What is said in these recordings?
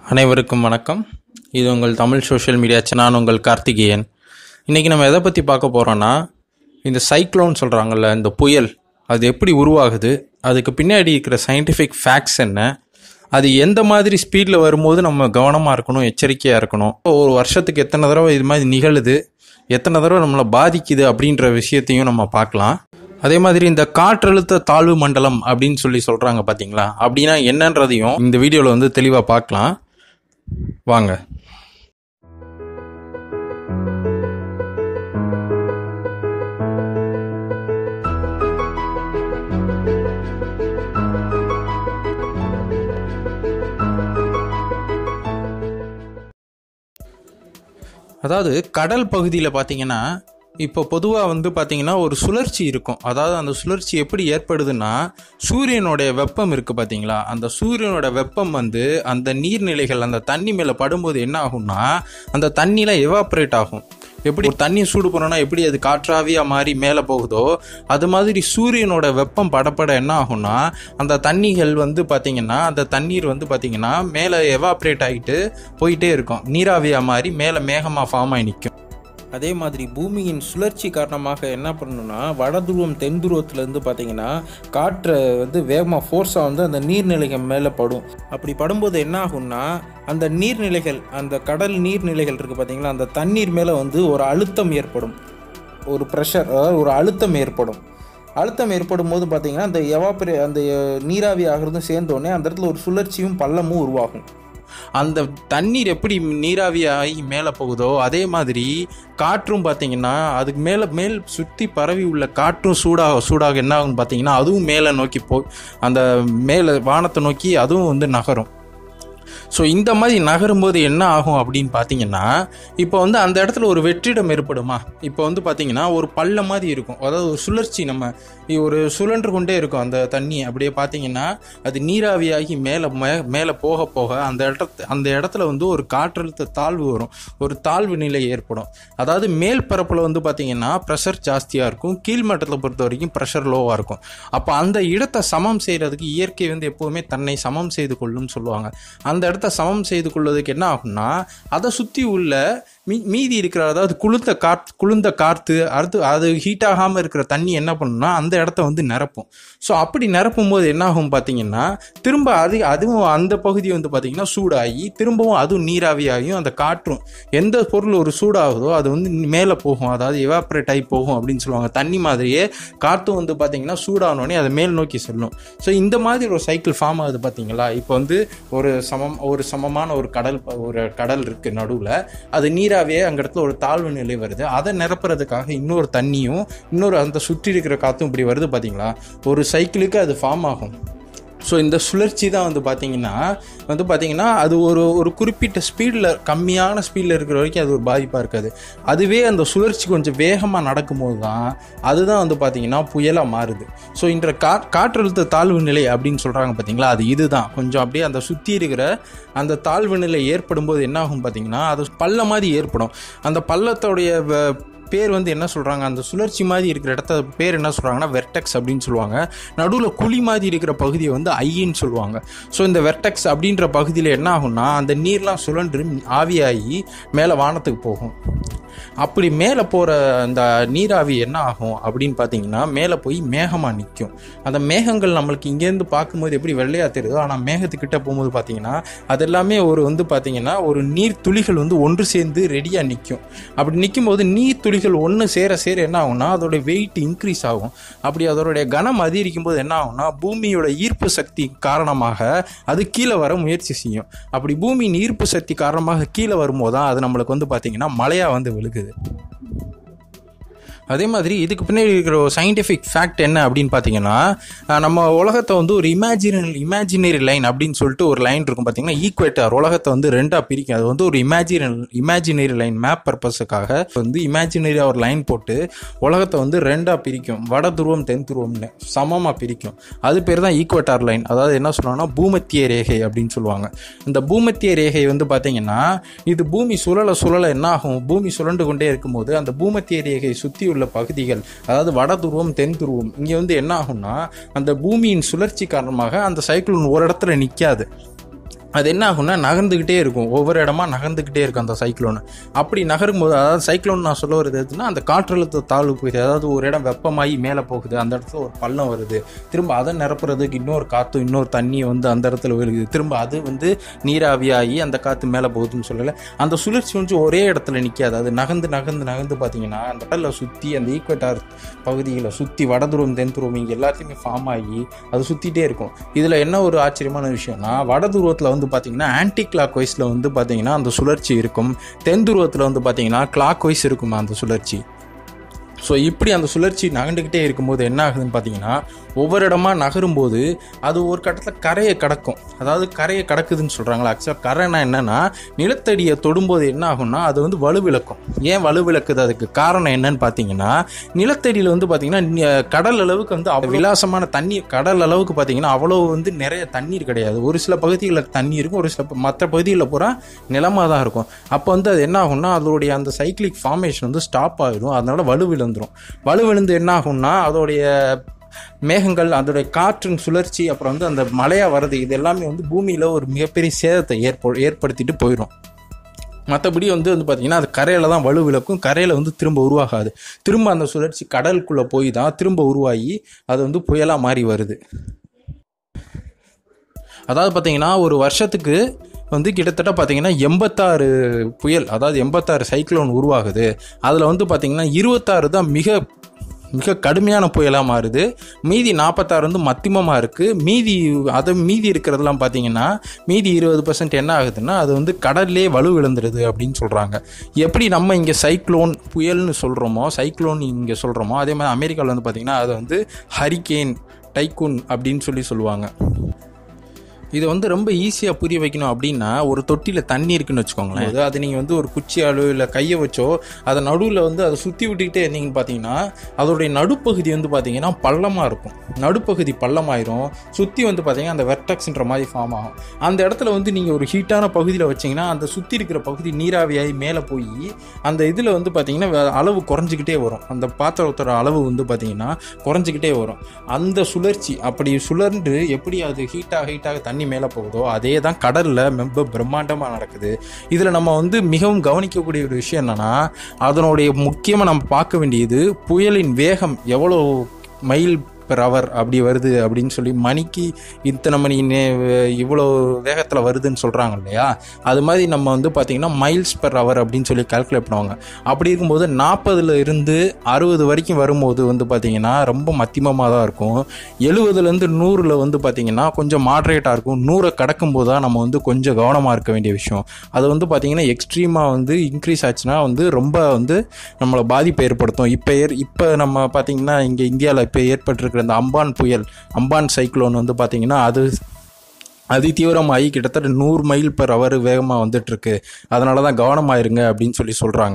அனைவருக்கும் வணக்கம் இது உங்கள் தமிழ் சோஷியல் மீடியா நான் உங்கள் கார்த்திகேயன் இன்றைக்கி நம்ம எதை பற்றி பார்க்க போகிறோன்னா இந்த சைக்ளோன் சொல்கிறாங்கல்ல இந்த புயல் அது எப்படி உருவாகுது அதுக்கு பின்னாடி இருக்கிற சயின்டிஃபிக் ஃபேக்ட்ஸ் என்ன அது எந்த மாதிரி ஸ்பீடில் வரும்போது நம்ம கவனமாக இருக்கணும் எச்சரிக்கையாக இருக்கணும் ஒரு வருஷத்துக்கு எத்தனை தடவை இது மாதிரி நிகழுது எத்தனை தடவை நம்மளை பாதிக்குது அப்படின்ற விஷயத்தையும் நம்ம பார்க்கலாம் அதே மாதிரி இந்த காற்றழுத்த தாழ்வு மண்டலம் அப்படின்னு சொல்லி சொல்கிறாங்க பார்த்தீங்களா அப்படின்னா என்னன்றதையும் இந்த வீடியோவில் வந்து தெளிவாக பார்க்கலாம் வாங்க அதாவது கடல் பகுதியில் பார்த்தீங்கன்னா இப்போ பொதுவாக வந்து பார்த்தீங்கன்னா ஒரு சுழற்சி இருக்கும் அதாவது அந்த சுழற்சி எப்படி ஏற்படுதுன்னா சூரியனுடைய வெப்பம் இருக்குது பார்த்தீங்களா அந்த சூரியனோட வெப்பம் வந்து அந்த நீர்நிலைகள் அந்த தண்ணி மேலே படும்போது என்ன ஆகும்னா அந்த தண்ணியில் எவாப்ரேட் ஆகும் எப்படி ஒரு தண்ணி சூடு பண்ணோன்னா எப்படி அது காற்றாவியாக மாறி மேலே போகுதோ அது மாதிரி சூரியனோட வெப்பம் படப்பட என்ன ஆகும்னா அந்த தண்ணிகள் வந்து பார்த்திங்கன்னா அந்த தண்ணீர் வந்து பார்த்திங்கன்னா மேலே எவாப்ரேட் ஆகிட்டு போயிட்டே இருக்கும் நீராவியாக மாறி மேலே மேகமாக ஃபார்ம் ஆகி நிற்கும் அதே மாதிரி பூமியின் சுழற்சி காரணமாக என்ன பண்ணணும்னா வட துருவம் தென் துருவத்திலேருந்து பார்த்தீங்கன்னா காற்றை வந்து வேகமாக ஃபோர்ஸாக வந்து அந்த நீர்நிலைகள் மேலே படும் அப்படி படும்போது என்ன ஆகும்னா அந்த நீர்நிலைகள் அந்த கடல் நீர்நிலைகள் இருக்குது பார்த்தீங்களா அந்த தண்ணீர் மேலே வந்து ஒரு அழுத்தம் ஏற்படும் ஒரு ப்ரெஷர் அதாவது ஒரு அழுத்தம் ஏற்படும் அழுத்தம் ஏற்படும் போது பார்த்தீங்கன்னா அந்த எவாப்பரே அந்த நீராவி ஆகிறதும் சேர்ந்தோடனே அந்த இடத்துல ஒரு சுழற்சியும் பள்ளமும் உருவாகும் அந்த தண்ணீர் எப்படி நீராவி ஆகி மேலே போகுதோ அதே மாதிரி காற்றும் பார்த்தீங்கன்னா அதுக்கு மேலே மேல் சுற்றி பரவி உள்ள காற்றும் சூடாக சூடாக என்ன ஆகும்னு பார்த்தீங்கன்னா அதுவும் மேலே நோக்கி போ அந்த மேலே வானத்தை நோக்கி அதுவும் வந்து நகரும் ஸோ இந்த மாதிரி நகரும்போது என்ன ஆகும் அப்படின்னு பார்த்தீங்கன்னா இப்போ வந்து அந்த இடத்துல ஒரு வெற்றிடம் ஏற்படுமா இப்போ வந்து பார்த்தீங்கன்னா ஒரு பள்ள மாதிரி இருக்கும் அதாவது ஒரு சுழற்சி நம்ம ஒரு சுழன்று கொண்டே இருக்கும் அந்த தண்ணி அப்படியே பார்த்தீங்கன்னா அது நீராவியாகி மேலே மே மேலே போக போக அந்த இடத்து அந்த இடத்துல வந்து ஒரு காற்றழுத்த தாழ்வு வரும் ஒரு தாழ்வு நிலை ஏற்படும் அதாவது மேல் பரப்பில் வந்து பார்த்தீங்கன்னா ப்ரெஷர் ஜாஸ்தியாக இருக்கும் கீழ்மட்டத்தை பொறுத்த வரைக்கும் ப்ரெஷர் லோவாக இருக்கும் அப்போ அந்த இடத்தை சமம் செய்கிறதுக்கு இயற்கை வந்து எப்போவுமே தன்னை சமம் செய்து கொள்ளும்னு சொல்லுவாங்க அந்த இடத்த சமம் செய்து கொள்வதற்கு என்ன ஆகும்னா அதை சுற்றி உள்ள மீ மீதி இருக்கிற அதாவது குளிர்ந்த காற்று குளிர்ந்த காற்று அடுத்து அது ஹீட் ஆகாமல் இருக்கிற தண்ணி என்ன பண்ணுன்னா அந்த இடத்த வந்து நிரப்பும் ஸோ அப்படி நிரப்பும் போது என்ன ஆகும் பார்த்தீங்கன்னா திரும்ப அது அதுவும் அந்த பகுதி வந்து பார்த்திங்கன்னா சூடாகி திரும்பவும் அதுவும் நீராவியாகியும் அந்த காற்றும் எந்த பொருள் ஒரு சூடாகுதோ அது வந்து மேலே போகும் அதாவது எவாப்ரேட் ஆகி போகும் அப்படின்னு சொல்லுவாங்க தண்ணி மாதிரியே காற்றும் வந்து பார்த்திங்கன்னா சூடானோடனே அதை மேல் நோக்கி செல்லும் ஸோ இந்த மாதிரி ஒரு சைக்கிள் ஃபார்ம் ஆகுது பார்த்தீங்களா இப்போ வந்து ஒரு சமம் ஒரு சமமான ஒரு கடல் ஒரு கடல் இருக்குது நடுவில் அது நீர் நீராவே அங்க இடத்துல ஒரு தாழ்வு நிலை வருது அதை நிரப்புறதுக்காக இன்னொரு தண்ணியும் இன்னொரு அந்த சுற்றி இருக்கிற காற்றும் இப்படி வருது பார்த்தீங்களா ஒரு சைக்கிளுக்கு அது ஃபார்ம் ஆகும் ஸோ இந்த சுழற்சி தான் வந்து பார்த்தீங்கன்னா வந்து பார்த்தீங்கன்னா அது ஒரு ஒரு குறிப்பிட்ட ஸ்பீடில் கம்மியான ஸ்பீடில் இருக்கிற வரைக்கும் அது ஒரு பாதிப்பாக இருக்காது அதுவே அந்த சுழற்சி கொஞ்சம் வேகமாக நடக்கும்போது தான் அதுதான் வந்து பார்த்தீங்கன்னா புயலாக மாறுது ஸோ இன்ற கா காற்றழுத்த தாழ்வு நிலை அப்படின்னு சொல்கிறாங்க பார்த்தீங்களா அது இதுதான் கொஞ்சம் அப்படியே அந்த சுற்றி இருக்கிற அந்த தாழ்வு நிலை ஏற்படும் போது என்ன ஆகும் பார்த்தீங்கன்னா அது பள்ள மாதிரி ஏற்படும் அந்த பள்ளத்தோடைய பேர் வந்து என்ன சொல்கிறாங்க அந்த சுழற்சி மாதிரி இருக்கிற இடத்த பேர் என்ன சொல்கிறாங்கன்னா வெர்டெக்ஸ் அப்படின்னு சொல்லுவாங்க நடுவில் குழி மாதிரி இருக்கிற பகுதியை வந்து ஐயின்னு சொல்லுவாங்க ஸோ இந்த வெர்டெக்ஸ் அப்படின்ற பகுதியில் என்ன ஆகும்னா அந்த நீர்லாம் சுழன்று ஆவியாகி மேலே வானத்துக்கு போகும் அப்படி மேலே போகிற அந்த நீராவி என்ன ஆகும் அப்படின்னு பார்த்தீங்கன்னா மேலே போய் மேகமாக நிற்கும் அந்த மேகங்கள் நம்மளுக்கு இங்கேருந்து பார்க்கும்போது எப்படி வெள்ளையாக தெரியுதோ ஆனால் மேகத்துக்கிட்ட போகும்போது பார்த்தீங்கன்னா அது எல்லாமே ஒரு வந்து பார்த்தீங்கன்னா ஒரு நீர் துளிகள் வந்து ஒன்று சேர்ந்து ரெடியாக நிற்கும் அப்படி நிற்கும் போது நீர் துளிகள் ஒன்று சேர சேர என்ன ஆகும்னா அதோட வெயிட் இன்க்ரீஸ் ஆகும் அப்படி அதோடைய கனம் அதிகரிக்கும் போது என்ன ஆகும்னா பூமியோட ஈர்ப்பு சக்தி காரணமாக அது கீழே வர முயற்சி செய்யும் அப்படி பூமியின் ஈர்ப்பு சக்தி காரணமாக கீழே வரும்போது தான் அது நம்மளுக்கு வந்து பார்த்தீங்கன்னா மழையாக வந்து விழுகுது அதே மாதிரி இதுக்கு பின்னாடி இருக்கிற ஒரு சயின்டிஃபிக் ஃபேக்ட் என்ன அப்படின்னு பார்த்தீங்கன்னா நம்ம உலகத்தை வந்து ஒரு இமேஜினரி இமேஜினரி லைன் அப்படின்னு சொல்லிட்டு ஒரு லைன் இருக்கும் பார்த்தீங்கன்னா ஈக்குவேட்டர் உலகத்தை வந்து ரெண்டாக பிரிக்கும் அது வந்து ஒரு இமேஜினரி இமேஜினரி லைன் மேப் பர்பஸுக்காக வந்து இமேஜினரியாக ஒரு லைன் போட்டு உலகத்தை வந்து ரெண்டாக பிரிக்கும் வட துருவம் தென் துருவம்னு சமமாக பிரிக்கும் அது பேர் தான் ஈக்குவேட்டார் லைன் அதாவது என்ன சொல்லுவாங்கன்னா பூமத்திய ரேகை அப்படின்னு சொல்லுவாங்க இந்த பூமத்திய ரேகை வந்து பார்த்தீங்கன்னா இது பூமி சுழல சுழல என்ன ஆகும் பூமி சுழண்டு கொண்டே இருக்கும்போது அந்த பூமத்திய ரேகை சுற்றி உள்ள பகுதிகள் அதாவது வட துருவம் தென் துருவம் இங்கே வந்து என்ன ஆகும்னா அந்த பூமியின் சுழற்சி காரணமாக அந்த சைக்ளோன் ஒரு இடத்துல நிற்காது அது என்ன ஆகும்னா நகர்ந்துக்கிட்டே இருக்கும் ஒவ்வொரு இடமா நகர்ந்துக்கிட்டே இருக்கும் அந்த சைக்ளோன் அப்படி நகரும் போது அதாவது சைக்ளோன் நான் சொல்ல வருது எதுனா அந்த காற்றழுத்த தாழ்வு போகுது அதாவது ஒரு இடம் வெப்பமாகி மேலே போகுது அந்த இடத்துல ஒரு பள்ளம் வருது திரும்ப அதை நிரப்புறதுக்கு இன்னொரு காற்று இன்னொரு தண்ணி வந்து அந்த இடத்துல விழுகுது திரும்ப அது வந்து நீராவியாகி அந்த காற்று மேலே போகுதுன்னு சொல்லலை அந்த சுழற்சி வந்து ஒரே இடத்துல நிற்காது அது நகர்ந்து நகர்ந்து நகர்ந்து பார்த்தீங்கன்னா அந்த கடலில் சுற்றி அந்த ஈக்குவேட்டார் பகுதிகளை சுற்றி வடதுருவம் தென்துருவம் இங்கே எல்லாத்தையுமே ஃபார்ம் ஆகி அது சுற்றிட்டே இருக்கும் இதில் என்ன ஒரு ஆச்சரியமான விஷயம்னா வடதுருவத்தில் வந்து பார்த்தீங்கன்னா ஆன்டி கிளாக் வைஸில் வந்து பார்த்தீங்கன்னா அந்த சுழற்சி இருக்கும் தென் துருவத்தில் வந்து பார்த்தீங்கன்னா கிளாக் வைஸ் இருக்குமா அந்த சுழற்சி ஸோ இப்படி அந்த சுழற்சி நகண்டுக்கிட்டே இருக்கும்போது என்ன ஆகுதுன்னு பார்த்தீங்கன்னா ஒவ்வொரு இடமா நகரும்போது அது ஒரு கட்டத்தில் கரையை கடக்கும் அதாவது கரையை கடக்குதுன்னு சொல்கிறாங்களா ஆக்சுவலாக கரைனா என்னென்னா நிலத்தடியை தொடும்போது என்ன ஆகும்னா அது வந்து வலுவிழக்கும் ஏன் வலுவிழக்குது அதுக்கு காரணம் என்னன்னு பார்த்தீங்கன்னா நிலத்தடியில் வந்து பார்த்தீங்கன்னா நி- கடல் அளவுக்கு வந்து அவ்வளவு விலாசமான தண்ணீர் கடல் அளவுக்கு பார்த்தீங்கன்னா அவ்வளோ வந்து நிறைய தண்ணீர் கிடையாது ஒரு சில பகுதிகளில் தண்ணி இருக்கும் ஒரு சில மற்ற பகுதிகளில் பூரா நிலமாக தான் இருக்கும் அப்போ வந்து அது என்ன ஆகும்னா அதோடைய அந்த சைக்கிளிக் ஃபார்மேஷன் வந்து ஸ்டாப் ஆகிடும் அதனால வலு விழுந்துரும் வலு விழுந்து என்ன ஆகும்னா அதோடைய மேகங்கள் அதோடைய காற்றின் சுழற்சி அப்புறம் வந்து அந்த மழையாக வர்றது இது எல்லாமே வந்து பூமியில் ஒரு மிகப்பெரிய சேதத்தை ஏற்ப ஏற்படுத்திட்டு போயிடும் மற்றபடி வந்து வந்து பார்த்திங்கன்னா அது கரையில் தான் வலு விளக்கும் கரையில் வந்து திரும்ப உருவாகாது திரும்ப அந்த சுழற்சி கடலுக்குள்ளே போய் தான் திரும்ப உருவாகி அது வந்து புயலாக மாறி வருது அதாவது பார்த்தீங்கன்னா ஒரு வருஷத்துக்கு வந்து கிட்டத்தட்ட பார்த்தீங்கன்னா எண்பத்தாறு புயல் அதாவது எண்பத்தாறு சைக்ளோன் உருவாகுது அதில் வந்து பார்த்தீங்கன்னா இருபத்தாறு தான் மிக மிக கடுமையான புயலாக மாறுது மீதி நாற்பத்தாறு வந்து மத்தியமமாக இருக்குது மீதி அதை மீதி இருக்கிறதெல்லாம் பார்த்தீங்கன்னா மீதி இருபது பர்சன்ட் என்ன ஆகுதுன்னா அது வந்து கடல்லே வலு விழுந்துருது அப்படின்னு சொல்கிறாங்க எப்படி நம்ம இங்கே சைக்ளோன் புயல்னு சொல்கிறோமோ சைக்ளோன் இங்கே சொல்கிறோமோ அதே மாதிரி அமெரிக்காவில் வந்து பார்த்திங்கன்னா அது வந்து ஹரிகேன் டைக்கூன் அப்படின்னு சொல்லி சொல்லுவாங்க இதை வந்து ரொம்ப ஈஸியாக புரிய வைக்கணும் அப்படின்னா ஒரு தொட்டியில் தண்ணி இருக்குன்னு வச்சுக்கோங்களேன் அது அது நீங்கள் வந்து ஒரு குச்சியாலோ இல்லை கையை வச்சோ அதை நடுவில் வந்து அதை சுற்றி விட்டுக்கிட்டே இருந்தீங்கன்னு பார்த்தீங்கன்னா அதோடைய நடுப்பகுதி வந்து பார்த்தீங்கன்னா பள்ளமாக இருக்கும் நடுப்பகுதி பள்ளமாயிரும் சுற்றி வந்து பார்த்தீங்கன்னா அந்த வெர்டக்ஸ்ன்ற மாதிரி ஃபார்ம் ஆகும் அந்த இடத்துல வந்து நீங்கள் ஒரு ஹீட்டான பகுதியில் வச்சீங்கன்னா அந்த சுற்றி இருக்கிற பகுதி நீராவியாகி மேலே போய் அந்த இதில் வந்து பார்த்தீங்கன்னா வே- அளவு குறைஞ்சிக்கிட்டே வரும் அந்த பாத்திரத்தோட அளவு வந்து பார்த்தீங்கன்னா குறைஞ்சிக்கிட்டே வரும் அந்த சுழற்சி அப்படி சுழன்று எப்படி அது ஹீட்டாக ஹீட்டாக தண்ணி மேலே போகுதோ அதே தான் கடலில் ரொம்ப பிரம்மாண்டமாக நடக்குது இதில் நம்ம வந்து மிகவும் கவனிக்கக்கூடிய ஒரு விஷயம் என்னன்னா அதனுடைய முக்கியமாக நம்ம பார்க்க வேண்டியது புயலின் வேகம் எவ்வளோ மைல் பெர் ஹவர் அப்படி வருது அப்படின்னு சொல்லி மணிக்கு இத்தனை மணி நே இவ்வளோ வேகத்தில் வருதுன்னு சொல்கிறாங்க இல்லையா அது மாதிரி நம்ம வந்து பார்த்திங்கன்னா மைல்ஸ் பெர் ஹவர் அப்படின்னு சொல்லி கால்குலேட் பண்ணுவாங்க அப்படி இருக்கும்போது நாற்பதுல இருந்து அறுபது வரைக்கும் வரும்போது வந்து பார்த்திங்கன்னா ரொம்ப மத்தியமமாக தான் இருக்கும் எழுபதுலேருந்து நூறில் வந்து பார்த்திங்கன்னா கொஞ்சம் மாட்ரேட்டாக இருக்கும் நூறை கடக்கும்போது தான் நம்ம வந்து கொஞ்சம் கவனமாக இருக்க வேண்டிய விஷயம் அது வந்து பார்த்திங்கன்னா எக்ஸ்ட்ரீமாக வந்து இன்க்ரீஸ் ஆச்சுன்னா வந்து ரொம்ப வந்து நம்மளை பாதிப்பை ஏற்படுத்தும் இப்போ ஏற் இப்போ நம்ம பார்த்திங்கன்னா இங்கே இந்தியாவில் இப்போ ஏற்பட்டிருக்கிற இந்த அம்பான் புயல் அம்பான் சைக்ளோன் வந்து பார்த்திங்கன்னா அது அதி தீவிரமாகி கிட்டத்தட்ட நூறு மைல் பெர் ஹவர் வேகமாக வந்துட்டுருக்கு அதனால தான் கவனமாயிருங்க அப்படின்னு சொல்லி சொல்கிறாங்க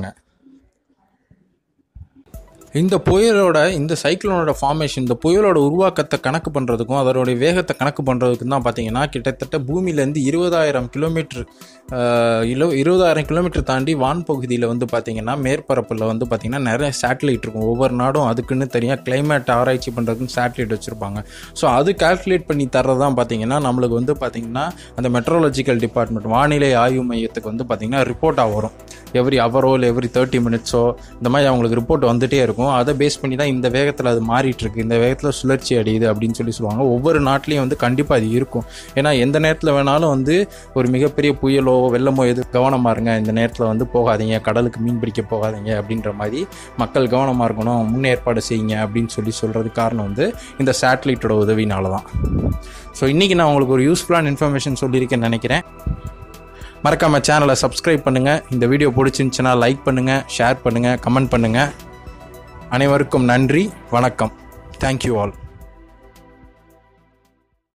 இந்த புயலோட இந்த சைக்ளோனோட ஃபார்மேஷன் இந்த புயலோட உருவாக்கத்தை கணக்கு பண்ணுறதுக்கும் அதோடைய வேகத்தை கணக்கு பண்ணுறதுக்கும் தான் பார்த்தீங்கன்னா கிட்டத்தட்ட பூமியிலேருந்து இருபதாயிரம் கிலோமீட்டர் இலோ இருபதாயிரம் கிலோமீட்டர் தாண்டி வான் பகுதியில் வந்து பார்த்தீங்கன்னா மேற்பரப்பில் வந்து பார்த்தீங்கன்னா நிறைய சேட்டலைட் இருக்கும் ஒவ்வொரு நாடும் அதுக்குன்னு தனியாக கிளைமேட் ஆராய்ச்சி பண்ணுறதுக்குன்னு சேட்டலைட் வச்சுருப்பாங்க ஸோ அது கால்குலேட் பண்ணி தர்றது தான் பார்த்தீங்கன்னா நம்மளுக்கு வந்து பார்த்தீங்கன்னா அந்த மெட்ரோலஜிக்கல் டிபார்ட்மெண்ட் வானிலை ஆய்வு மையத்துக்கு வந்து பார்த்தீங்கன்னா ரிப்போர்ட்டாக வரும் எவ்ரி ஹவரோ இல்லை எவ்ரி தேர்ட்டி மினிட்ஸோ இந்த மாதிரி அவங்களுக்கு ரிப்போர்ட் வந்துட்டே இருக்கும் அதை பேஸ் பண்ணி தான் இந்த வேகத்தில் அது மாறிட்டு இருக்கு இந்த வேகத்தில் சுழற்சி அடையுது அப்படின்னு சொல்லி சொல்லுவாங்க ஒவ்வொரு நாட்டிலையும் வந்து கண்டிப்பாக அது இருக்கும் ஏன்னா எந்த நேரத்தில் வேணாலும் வந்து ஒரு மிகப்பெரிய புயலோ வெள்ளமோ எது கவனமாக இருங்க இந்த நேரத்தில் வந்து போகாதீங்க கடலுக்கு மீன் பிடிக்க போகாதீங்க அப்படின்ற மாதிரி மக்கள் கவனமாக இருக்கணும் முன்னேற்பாடு செய்யுங்க அப்படின்னு சொல்லி சொல்கிறது காரணம் வந்து இந்த சேட்டலைட்டோட உதவினால தான் ஸோ இன்றைக்கி நான் உங்களுக்கு ஒரு யூஸ்ஃபுல்லான இன்ஃபர்மேஷன் சொல்லியிருக்கேன்னு நினைக்கிறேன் மறக்காம சேனலை சப்ஸ்கிரைப் பண்ணுங்கள் இந்த வீடியோ பிடிச்சிருந்துச்சுன்னா லைக் பண்ணுங்கள் ஷேர் பண்ணுங்கள் கமெண்ட் பண்ணுங்கள் அனைவருக்கும் நன்றி வணக்கம் தேங்க்யூ ஆல்